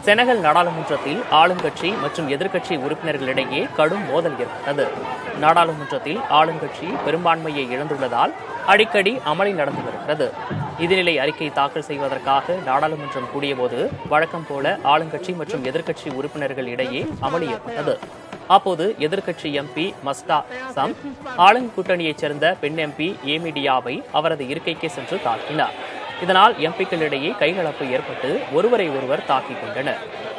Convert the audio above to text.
Senegal நாடாளுமன்றத்தில் ஆளுங்கட்சி மற்றும் எதிர்க்கட்சி உறுப்பினர்களிடையே கடும் மோதல் ஏற்பட்டது நாடாளுமன்றத்தில் ஆளுங்கட்சி பெரும்பான்மையை இழந்துள்ளதால் அடிக்கடி அமளி நடந்து வருகிறது இதுநிலை அறிக்கை தாக்கல் செய்வதற்காக நாடாளுமன்றம் கூடியபோது வழக்கம் போல ஆளுங்கட்சி மற்றும் எதிர்க்கட்சி உறுப்பினர்கள் இடையே அமளி ஏற்பட்டது அப்போது எதிர்க்கட்சி எம்பி மஸ்டா சம் ஆளும் கூட்டணியைச் சேர்ந்த பெண் எம்பி ஏமிடியாவை அவரது இருக்கைக்கு சென்று தாக்கினார் இதனால் எம்பிக்களிடையே கைகலப்பு ஏற்பட்டு ஒருவரை ஒருவர் தாக்கிக் கொண்டனர்